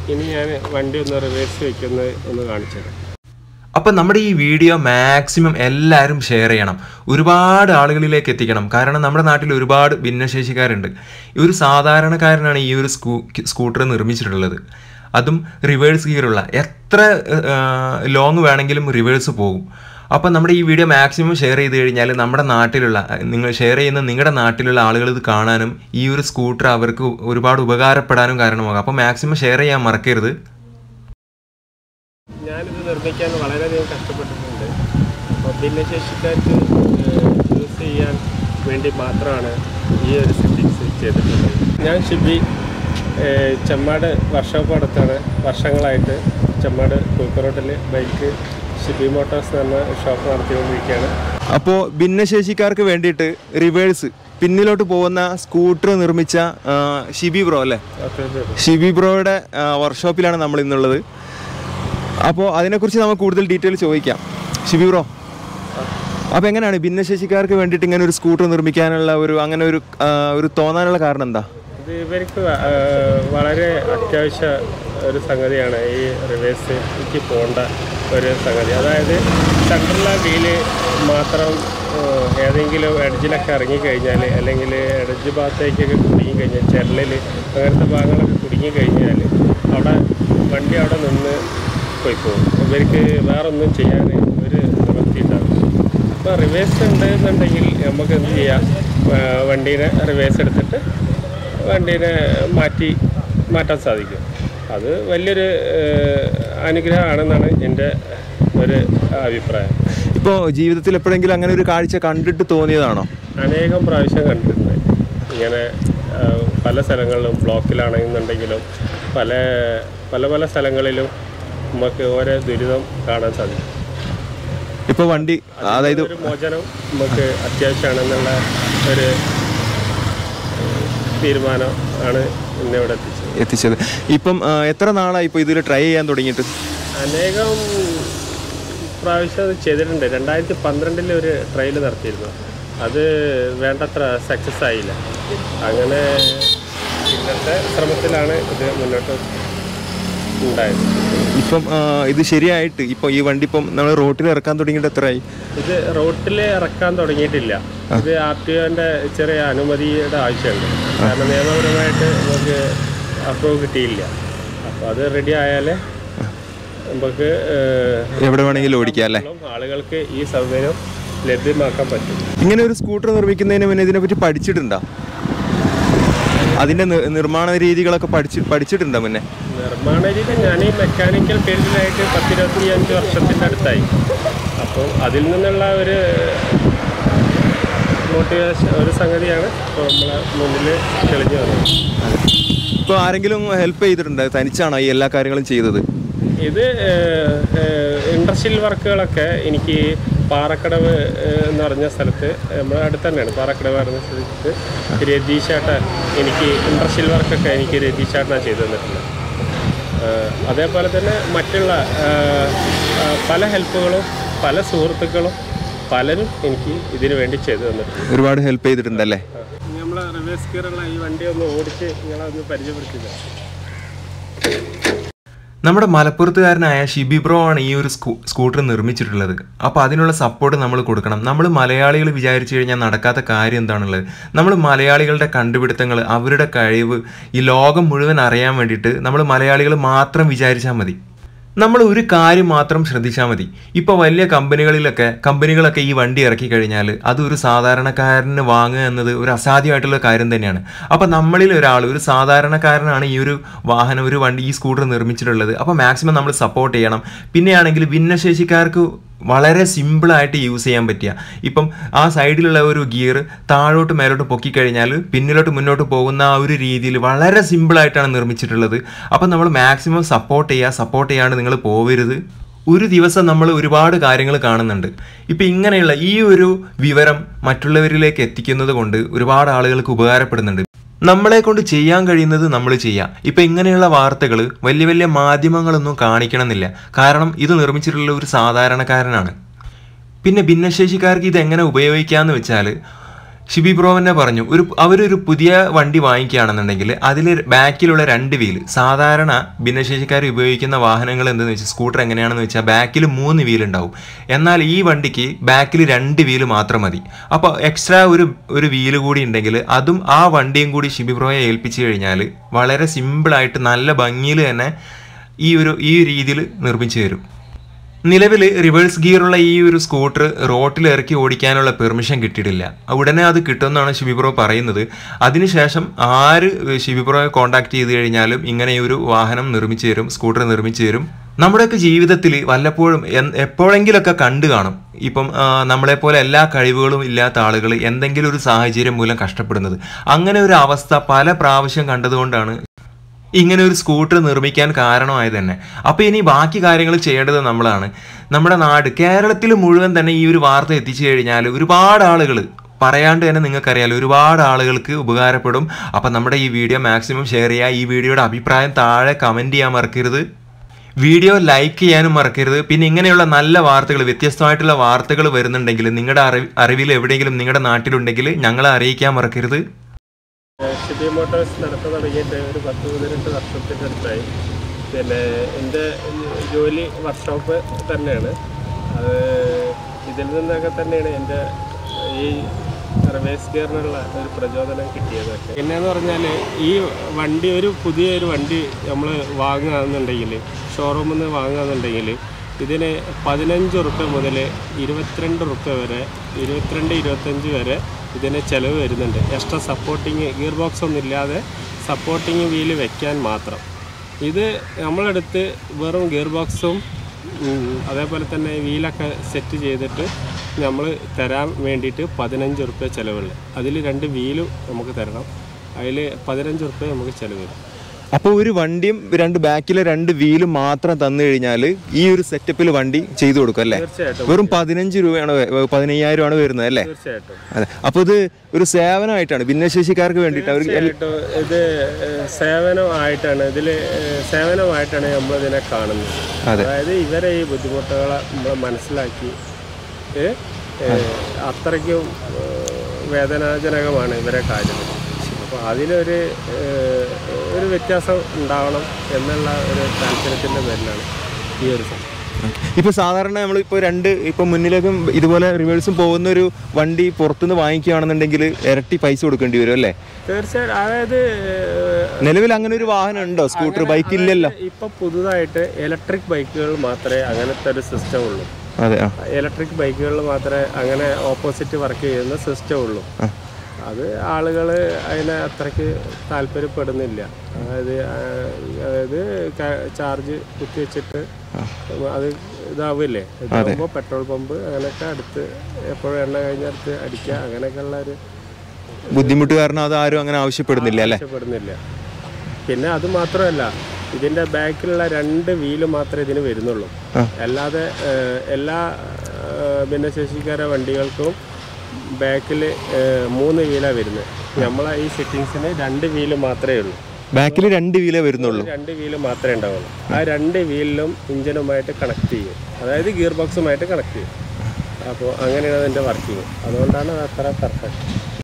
ഇനി ഞാൻ വണ്ടി ഒന്ന് റിവേഴ്സ് വെക്കുന്നത് ഒന്ന് കാണിച്ചു തരാം അപ്പം നമ്മുടെ ഈ വീഡിയോ മാക്സിമം എല്ലാവരും ഷെയർ ചെയ്യണം ഒരുപാട് ആളുകളിലേക്ക് എത്തിക്കണം കാരണം നമ്മുടെ നാട്ടിൽ ഒരുപാട് ഭിന്നശേഷിക്കാരുണ്ട് ഈ ഒരു സാധാരണക്കാരനാണ് ഈ ഒരു സ്കൂ സ്കൂട്ടർ നിർമ്മിച്ചിട്ടുള്ളത് അതും റിവേഴ്സ് ഗിയറുള്ള എത്ര ലോങ് വേണമെങ്കിലും റിവേഴ്സ് പോകും അപ്പം നമ്മുടെ ഈ വീഡിയോ മാക്സിമം ഷെയർ ചെയ്ത് കഴിഞ്ഞാൽ നമ്മുടെ നാട്ടിലുള്ള നിങ്ങൾ ഷെയർ ചെയ്യുന്ന നിങ്ങളുടെ നാട്ടിലുള്ള ആളുകൾ ഇത് കാണാനും ഈ ഒരു സ്കൂട്ടർ അവർക്ക് ഒരുപാട് ഉപകാരപ്പെടാനും കാരണമാകും അപ്പം മാക്സിമം ഷെയർ ചെയ്യാൻ മറക്കരുത് ഞാനിത് നിർമ്മിക്കാൻ വളരെയധികം കഷ്ടപ്പെട്ടിട്ടുണ്ട് അപ്പോൾ ഭിന്നശേഷിക്കാർക്ക് യൂസ് ചെയ്യാൻ വേണ്ടി മാത്രമാണ് ഈ ഒരു സെറ്റിങ്സ് ചെയ്തിട്ടുള്ളത് ഞാൻ ഷിബി ഏഹ്, ചെമ്മാട് വർക്ക്ഷോപ്പ് അടുത്താണ് വർഷങ്ങളായിട്ട് ചെമ്മാട് കുക്കറോട്ടിൽ ബൈക്ക് ഷിബി മോട്ടോഴ്സ് എന്ന് പറഞ്ഞ ഷോപ്പ് നടത്തിക്കൊണ്ടിരിക്കുകയാണ് അപ്പോൾ ഭിന്നശേഷിക്കാർക്ക് വേണ്ടിയിട്ട് റിവേഴ്സ് പിന്നിലോട്ട് പോകുന്ന സ്കൂട്ടർ നിർമ്മിച്ച ആ, ഷിബി ബ്രോ അല്ലേ അപ്പോൾ ഷിബി ബ്രോയുടെ ആ, വർക്ക്ഷോപ്പിലാണ് നമ്മൾ ഇന്നുള്ളത് അപ്പോൾ അതിനെക്കുറിച്ച് നമുക്ക് കൂടുതൽ ഡീറ്റെയിൽ ചോദിക്കാം ഷിബി ബ്രോ അപ്പോൾ എങ്ങനെയാണ് ഭിന്നശേഷിക്കാർക്ക് വേണ്ടിയിട്ട് ഇങ്ങനെ ഒരു സ്കൂട്ടർ നിർമ്മിക്കാനുള്ള ഒരു അങ്ങനെ ഒരു ആ, ഒരു തോന്നാനുള്ള കാരണം എന്താ ഇത് ഇവർക്ക് വ- ആ, വളരെ അത്യാവശ്യ ഒരു സംഗതിയാണ് ഈ റിവേഴ്സിലേക്ക് പോകേണ്ട ഒരു സംഗതി അതായത് സെൻട്രലിലെ വീല് മാത്രം ആ, ഏതെങ്കിലും എഡ്ജിലൊക്കെ ഇറങ്ങിക്കഴിഞ്ഞാൽ അല്ലെങ്കിൽ എഡ്ജ് ഭാഗത്തേക്കൊക്കെ കുടുങ്ങിക്കഴിഞ്ഞാൽ ചെരലിൽ അങ്ങനത്തെ ഭാഗങ്ങളൊക്കെ കുടുങ്ങിക്കഴിഞ്ഞാൽ അവിടെ വണ്ടി അവിടെ നിന്ന് പോയി പോകും ഇവർക്ക് വേറൊന്നും ചെയ്യാൻ ഒരു നിവൃത്തി ഉണ്ടാവില്ല അപ്പോൾ റിവേഴ്സ് ഉണ്ട് എന്നുണ്ടെങ്കിൽ നമുക്ക് എന്ത് ചെയ്യാം ആ, വണ്ടീനെ റിവേഴ്സ് എടുത്തിട്ട് വണ്ടീനെ മാറ്റി മാറ്റാൻ സാധിക്കും അത് വലിയൊരു ഏഹ്, അനുഗ്രഹമാണെന്നാണ് എൻ്റെ ഒരു അഭിപ്രായം ഇപ്പോൾ ജീവിതത്തിൽ എപ്പോഴെങ്കിലും അങ്ങനെ ഒരു കാഴ്ച കണ്ടിട്ട് തോന്നിയതാണോ അനേകം പ്രാവശ്യം കണ്ടിട്ടുണ്ട് ഇങ്ങനെ ആ, പല സ്ഥലങ്ങളിലും ബ്ലോക്കിലാണെന്നുണ്ടെങ്കിലും പല പല പല സ്ഥലങ്ങളിലും നമുക്ക് ഓരോ ദുരിതം കാണാൻ സാധിക്കും ഇപ്പോൾ വണ്ടി അതായത് ഒരു മോചനം നമുക്ക് അത്യാവശ്യമാണെന്നുള്ള ഒരു ഏഹ്, തീരുമാനം ആണ് എന്നെ ഇവിടെ എത്തിച്ചത് എത്തിച്ചത് ഇപ്പം ആ, എത്ര നാളായി ഇപ്പോൾ ഇതിൽ ട്രൈ ചെയ്യാൻ തുടങ്ങിയിട്ട് അനേകം പ്രാവശ്യം അത് ചെയ്തിട്ടുണ്ട് രണ്ടായിരത്തി പന്ത്രണ്ടിൽ ഒരു ട്രയൽ നടത്തിയിരുന്നു അത് വേണ്ടത്ര സക്സസ് ആയില്ല അങ്ങനെ ഇന്നത്തെ ശ്രമത്തിലാണ് ഇത് മുന്നോട്ട് ഉണ്ടായത് ഇപ്പം ആ, ഇത് ശരിയായിട്ട് ഇപ്പോൾ ഈ വണ്ടി ഇപ്പം നമ്മൾ റോട്ടിൽ ഇറക്കാൻ തുടങ്ങിയിട്ട് എത്രയായി ഇത് റോട്ടിൽ ഇറക്കാൻ തുടങ്ങിയിട്ടില്ല ഇത് ആർ ടി ഒൻ്റെ ചെറിയ അനുമതിയുടെ ആവശ്യമുണ്ട് കാരണം നിയമപരമായിട്ട് നമുക്ക് അപ്രൂവ് കിട്ടിയില്ല അപ്പോൾ അത് റെഡി ആയാലേ നമുക്ക് ഏഹ്, എവിടെ വേണമെങ്കിലും ഓടിക്കാം അല്ലേ ആളുകൾക്ക് ഈ സൗകര്യം ലഭ്യമാക്കാൻ പറ്റും ഇങ്ങനെ ഒരു സ്കൂട്ടർ നിർമ്മിക്കുന്നതിന് മുന്നേ ഇതിനെപ്പറ്റി പഠിച്ചിട്ടുണ്ടോ അതിന്റെ നി- നിർമ്മാണ രീതികളൊക്കെ പഠിച്ച് പഠിച്ചിട്ടുണ്ടോ മുന്നേ നിർമ്മാണ രീതി ഞാൻ ഈ മെക്കാനിക്കൽ ഫീൽഡിലായിട്ട് പത്തിരുപത്തി അഞ്ച് വർഷത്തിൻ്റെ അടുത്തായി അപ്പോൾ അതിൽ നിന്നുള്ള ഒരു മോട്ടിവേഷൻ ഒരു സംഗതിയാണ് ഇപ്പോൾ നമ്മളെ മുന്നിൽ തെളിഞ്ഞു വന്നത് ഇപ്പോൾ ആരെങ്കിലും ഹെൽപ്പ് ചെയ്തിട്ടുണ്ടോ തനിച്ചാണോ ഈ എല്ലാ കാര്യങ്ങളും ചെയ്തത് ഇത് ഇൻഡസ്ട്രിയൽ വർക്കുകളൊക്കെ എനിക്ക് പാറക്കടവ് ഏഹ്, എന്ന് പറഞ്ഞ സ്ഥലത്ത് നമ്മുടെ അടുത്ത് തന്നെയാണ് പാറക്കടവ് പറഞ്ഞ സ്ഥലത്ത് രതീഷേട്ടൻ എനിക്ക് ഇൻഡസ്ട്രിയൽ വർക്കൊക്കെ എനിക്ക് രതീഷേട്ടനാണ് ചെയ്തു തന്നിട്ടുള്ളത് ഏഹ്, അതേപോലെ തന്നെ മറ്റുള്ള ഏഹ്, ഏഹ്, പല ഹെൽപ്പുകളും പല സുഹൃത്തുക്കളും പലരും എനിക്ക് ഇതിനു വേണ്ടി ചെയ്തു തന്നിട്ടുണ്ട് ഒരുപാട് ഹെൽപ്പ് ചെയ്തിട്ടുണ്ടല്ലേ നമ്മളെ റിവേഴ്സ് ഗിയറുള്ള ഈ വണ്ടി ഒന്ന് ഓടിച്ച് നിങ്ങളൊന്ന് പരിചയപ്പെടുത്തില്ല നമ്മുടെ മലപ്പുറത്തുകാരനായ ഷിബി ബ്രോ ആണ് ഈ ഒരു സ്കൂ സ്കൂട്ടർ നിർമ്മിച്ചിട്ടുള്ളത് അപ്പോൾ അതിനുള്ള സപ്പോർട്ട് നമ്മൾ കൊടുക്കണം നമ്മൾ മലയാളികൾ വിചാരിച്ചു കഴിഞ്ഞാൽ നടക്കാത്ത കാര്യം എന്താണുള്ളത് നമ്മൾ മലയാളികളുടെ കണ്ടുപിടുത്തങ്ങൾ അവരുടെ കഴിവ് ഈ ലോകം മുഴുവൻ അറിയാൻ വേണ്ടിയിട്ട് നമ്മൾ മലയാളികൾ മാത്രം വിചാരിച്ചാൽ മതി നമ്മൾ ഒരു കാര്യം മാത്രം ശ്രദ്ധിച്ചാൽ മതി ഇപ്പോൾ വലിയ കമ്പനികളിലൊക്കെ കമ്പനികളൊക്കെ ഈ വണ്ടി ഇറക്കി കഴിഞ്ഞാൽ അത് ഒരു സാധാരണക്കാരന് വാങ്ങുക എന്നത് ഒരു അസാധ്യമായിട്ടുള്ള കാര്യം തന്നെയാണ് അപ്പോൾ നമ്മളിൽ ഒരാൾ ഒരു സാധാരണക്കാരനാണ് ഈ ഒരു വാഹനം ഒരു വണ്ടി ഈ സ്കൂട്ടർ നിർമ്മിച്ചിട്ടുള്ളത് അപ്പോൾ മാക്സിമം നമ്മൾ സപ്പോർട്ട് ചെയ്യണം പിന്നെയാണെങ്കിൽ ഭിന്നശേഷിക്കാർക്ക് വളരെ സിമ്പിളായിട്ട് യൂസ് ചെയ്യാൻ പറ്റിയ ഇപ്പം ആ സൈഡിലുള്ള ഒരു ഗിയർ താഴോട്ട് മേലോട്ട് പൊക്കി കഴിഞ്ഞാൽ പിന്നിലോട്ട് മുന്നോട്ട് പോകുന്ന ആ ഒരു രീതിയിൽ വളരെ സിമ്പിളായിട്ടാണ് നിർമ്മിച്ചിട്ടുള്ളത് അപ്പം നമ്മൾ മാക്സിമം സപ്പോർട്ട് ചെയ്യുക സപ്പോർട്ട് ചെയ്യാണ്ട് നിങ്ങൾ പോവരുത് ഒരു ദിവസം നമ്മൾ ഒരുപാട് കാര്യങ്ങൾ കാണുന്നുണ്ട് ഇപ്പം ഇങ്ങനെയുള്ള ഈ ഒരു വിവരം മറ്റുള്ളവരിലേക്ക് എത്തിക്കുന്നത് കൊണ്ട് ഒരുപാട് ആളുകൾക്ക് ഉപകാരപ്പെടുന്നുണ്ട് നമ്മളെ കൊണ്ട് ചെയ്യാൻ കഴിയുന്നത് നമ്മൾ ചെയ്യാം ഇപ്പം ഇങ്ങനെയുള്ള വാർത്തകൾ വലിയ വലിയ മാധ്യമങ്ങളൊന്നും കാണിക്കണമെന്നില്ല കാരണം ഇത് നിർമ്മിച്ചിട്ടുള്ള ഒരു സാധാരണക്കാരനാണ് പിന്നെ ഭിന്നശേഷിക്കാർക്ക് ഇത് എങ്ങനെ ഉപയോഗിക്കാമെന്ന് വെച്ചാൽ ഷിബി ബ്രോ തന്നെ പറഞ്ഞു ഒരു അവരൊരു പുതിയ വണ്ടി വാങ്ങിക്കുകയാണെന്നുണ്ടെങ്കിൽ അതിൽ ബാക്കിലുള്ള രണ്ട് വീല് സാധാരണ ഭിന്നശേഷിക്കാർ ഉപയോഗിക്കുന്ന വാഹനങ്ങൾ എന്തെന്ന് വെച്ചാൽ സ്കൂട്ടർ എങ്ങനെയാണെന്ന് വെച്ചാൽ ബാക്കിൽ മൂന്ന് വീൽ ഉണ്ടാവും എന്നാൽ ഈ വണ്ടിക്ക് ബാക്കിൽ രണ്ട് വീല് മാത്രം മതി അപ്പോൾ എക്സ്ട്രാ ഒരു ഒരു വീല് കൂടി ഉണ്ടെങ്കിൽ അതും ആ വണ്ടിയും കൂടി ഷിബി ബ്രോയെ ഏൽപ്പിച്ചു കഴിഞ്ഞാൽ വളരെ സിമ്പിളായിട്ട് നല്ല ഭംഗിയിൽ തന്നെ ഈ ഒരു ഈ രീതിയിൽ നിർമ്മിച്ചു തരും നിലവിൽ റിവേഴ്സ് ഗിയറുള്ള ഈ ഒരു സ്കൂട്ടർ റോട്ടിൽ ഇറക്കി ഓടിക്കാനുള്ള പെർമിഷൻ കിട്ടിയിട്ടില്ല ഉടനെ അത് കിട്ടുമെന്നാണ് ശിവിപ്രോ പറയുന്നത് അതിനുശേഷം ആര് ശിവിപ്രോയെ കോൺടാക്ട് ചെയ്ത് കഴിഞ്ഞാലും ഇങ്ങനെ ഒരു വാഹനം നിർമ്മിച്ചു തരും സ്കൂട്ടർ നിർമ്മിച്ചു തരും നമ്മുടെയൊക്കെ ജീവിതത്തിൽ വല്ലപ്പോഴും എൻ- എപ്പോഴെങ്കിലൊക്കെ കണ്ടു കാണും ഇപ്പം ആ, നമ്മളെപ്പോലെ എല്ലാ കഴിവുകളും ഇല്ലാത്ത ആളുകൾ എന്തെങ്കിലും ഒരു സാഹചര്യം മൂലം കഷ്ടപ്പെടുന്നത് അങ്ങനെ ഒരു അവസ്ഥ പല പ്രാവശ്യം കണ്ടതുകൊണ്ടാണ് ഇങ്ങനെ ഒരു സ്കൂട്ടർ നിർമ്മിക്കാൻ കാരണമായത് തന്നെ അപ്പോൾ ഇനി ബാക്കി കാര്യങ്ങൾ ചെയ്യേണ്ടത് നമ്മളാണ് നമ്മുടെ നാട് കേരളത്തിൽ മുഴുവൻ തന്നെ ഈ ഒരു വാർത്ത എത്തിച്ചു കഴിഞ്ഞാൽ ഒരുപാട് ആളുകൾ പറയാണ്ട് തന്നെ നിങ്ങൾക്കറിയാലോ ഒരുപാട് ആളുകൾക്ക് ഉപകാരപ്പെടും അപ്പം നമ്മുടെ ഈ വീഡിയോ മാക്സിമം ഷെയർ ചെയ്യുക ഈ വീഡിയോയുടെ അഭിപ്രായം താഴെ കമൻറ്റ് ചെയ്യാൻ മറക്കരുത് വീഡിയോ ലൈക്ക് ചെയ്യാനും മറക്കരുത് പിന്നെ ഇങ്ങനെയുള്ള നല്ല വാർത്തകൾ വ്യത്യസ്തമായിട്ടുള്ള വാർത്തകൾ വരുന്നുണ്ടെങ്കിൽ നിങ്ങളുടെ അറിവ് അറിവിൽ എവിടെയെങ്കിലും നിങ്ങളുടെ നാട്ടിലുണ്ടെങ്കിൽ ഞങ്ങളെ അറിയിക്കാൻ മറക്കരുത് ഷിബി മോട്ടോഴ്സ് നടത്താൻ തുടങ്ങിയിട്ട് ഒരു പത്ത് പതിനെട്ട് വർഷത്തിൻ്റെ അടുത്തായി പിന്നെ എൻ്റെ ജോലി വർക്ക്ഷോപ്പ് തന്നെയാണ് അത് ഇതിൽ നിന്നൊക്കെ തന്നെയാണ് എൻ്റെ ഈ റിവേഴ്സ് ഗിയറിനുള്ള ഒരു പ്രചോദനം കിട്ടിയതൊക്കെ പിന്നെന്ന് പറഞ്ഞാൽ ഈ വണ്ടി ഒരു പുതിയ ഒരു വണ്ടി നമ്മൾ വാങ്ങുകയെന്നുണ്ടെങ്കിൽ ഷോറൂമിൽ നിന്ന് വാങ്ങുകയെന്നുണ്ടെങ്കിൽ ഇതിന് പതിനഞ്ച് ഉറുപ്പ്യ മുതൽ ഇരുപത്തിരണ്ട് ഉറുപ്പ്യ വരെ ഇരുപത്തിരണ്ട് ഇരുപത്തഞ്ച് വരെ ഇതിന് ചിലവ് വരുന്നുണ്ട് എക്സ്ട്രാ സപ്പോർട്ടിങ് ഗിയർ ബോക്സ് ഒന്നും ഇല്ലാതെ സപ്പോർട്ടിങ് വീല് വെക്കാൻ മാത്രം ഇത് നമ്മളെടുത്ത് വെറും ഗിയർ ബോക്സും ഉം, അതേപോലെ തന്നെ വീലൊക്കെ സെറ്റ് ചെയ്തിട്ട് നമ്മൾ തരാൻ വേണ്ടിയിട്ട് പതിനഞ്ച് ഉറുപ്പ്യ ചിലവുള്ളു അതിൽ രണ്ട് വീലും നമുക്ക് തരണം അതിൽ പതിനഞ്ച് ഉറുപ്പ്യ നമുക്ക് ചിലവ് വരും അപ്പോൾ ഒരു വണ്ടിയും രണ്ട് ബാക്കിലെ രണ്ട് വീലും മാത്രം തന്നു കഴിഞ്ഞാൽ ഈ ഒരു സെറ്റപ്പിൽ വണ്ടി ചെയ്തു കൊടുക്കും അല്ലേ തീർച്ചയായിട്ടും വെറും പതിനഞ്ച് രൂപയാണ് വേ- പതിനയ്യായിരം ആണ് വരുന്നത് അല്ലേ തീർച്ചയായിട്ടും അതെ അപ്പോൾ ഇത് ഒരു സേവനമായിട്ടാണ് ഭിന്നശേഷിക്കാർക്ക് വേണ്ടിയിട്ട് അവർക്ക് എൽ- തീർച്ചയായിട്ടും ഇത് ഏഹ്, സേവനമായിട്ടാണ് ഇതിൽ സേവനമായിട്ടാണ് നമ്മൾ ഇതിനെ കാണുന്നത് അതെ. അതായത് ഇവരെ ഈ ബുദ്ധിമുട്ടുകളെ നമ്മൾ മനസ്സിലാക്കി ഏഹ്, ഏഹ്, അത്രയ്ക്കും ഏഹ്, വേദനാജനകമാണ് ഇവരെ കാര്യം അപ്പോൾ അതിലൊരു ഏഹ്, ഒരു വ്യത്യാസം ഉണ്ടാവണം എന്നുള്ള ഒരു താല്പര്യത്തിൻ്റെ പേരിലാണ് ഈ ഒരു സംഭവം ഇപ്പൊ സാധാരണ നമ്മൾ ഇപ്പൊ രണ്ട് ഇപ്പൊ മുന്നിലേക്കും ഇതുപോലെ റിവേഴ്സും പോകുന്ന ഒരു വണ്ടി പുറത്തുനിന്ന് വാങ്ങിക്കുകയാണെന്നുണ്ടെങ്കിൽ ഇരട്ടി പൈസ കൊടുക്കേണ്ടി വരും അല്ലേ തീർച്ചയായിട്ടും അതായത് ഏഹ്, നിലവിൽ അങ്ങനെ ഒരു വാഹനം ഉണ്ടോ സ്കൂട്ടർ ബൈക്ക് ഇല്ലല്ലോ ഇപ്പൊ പുതുതായിട്ട് ഇലക്ട്രിക് ബൈക്കുകൾ മാത്രമേ അങ്ങനത്തെ ഒരു സിസ്റ്റം ഉള്ളൂ അതെ ആ ഇലക്ട്രിക് ബൈക്കുകളിൽ മാത്രമേ അങ്ങനെ ഓപ്പോസിറ്റ് വർക്ക് ചെയ്യുന്ന സിസ്റ്റം ഉള്ളൂ അത് ആളുകൾ അതിനെ അത്രയ്ക്ക് താല്പര്യപ്പെടുന്നില്ല അതായത് ആ, അതായത് ചാർജ് കുത്തിവെച്ചിട്ട് അത് ഇതാവില്ലേ ഇതാകുമ്പോൾ പെട്രോൾ പമ്പ് അങ്ങനെയൊക്കെ അടുത്ത് എപ്പോഴും എണ്ണ കഴിഞ്ഞടുത്ത് അടിക്കുക അങ്ങനെയൊക്കെയുള്ള ഒരു ബുദ്ധിമുട്ട് കാരണം അത് ആരും അങ്ങനെ ആവശ്യപ്പെടുന്നില്ല അല്ലേ ആവശ്യപ്പെടുന്നില്ല പിന്നെ അത് മാത്രമല്ല ഇതിന്റെ ബാക്കിലുള്ള രണ്ട് വീല് മാത്രമേ ഇതിന് വരുന്നുള്ളൂ ആ. അല്ലാതെ ഏഹ്, എല്ലാ ഏഹ്, ഭിന്നശേഷിക്കാര വണ്ടികൾക്കും ബാക്കിൽ മൂന്ന് വീലാണ് വരുന്നത് നമ്മളെ ഈ സെറ്റിങ്സിന് രണ്ട് വീല് മാത്രമേ ഉള്ളൂ ബാക്കിൽ രണ്ട് വീലേ വരുന്നുള്ളൂ രണ്ട് വീല് മാത്രമേ ഉണ്ടാവുള്ളൂ ആ രണ്ട് വീലിലും ഇഞ്ചിനുമായിട്ട് കണക്ട് ചെയ്യും അതായത് ഗിയർ ബോക്സുമായിട്ട് കണക്ട് ചെയ്യും അപ്പോൾ അങ്ങനെയാണ് അതിൻ്റെ വർക്കിംഗ് അതുകൊണ്ടാണ് അത് അത്ര പെർഫെക്റ്റ്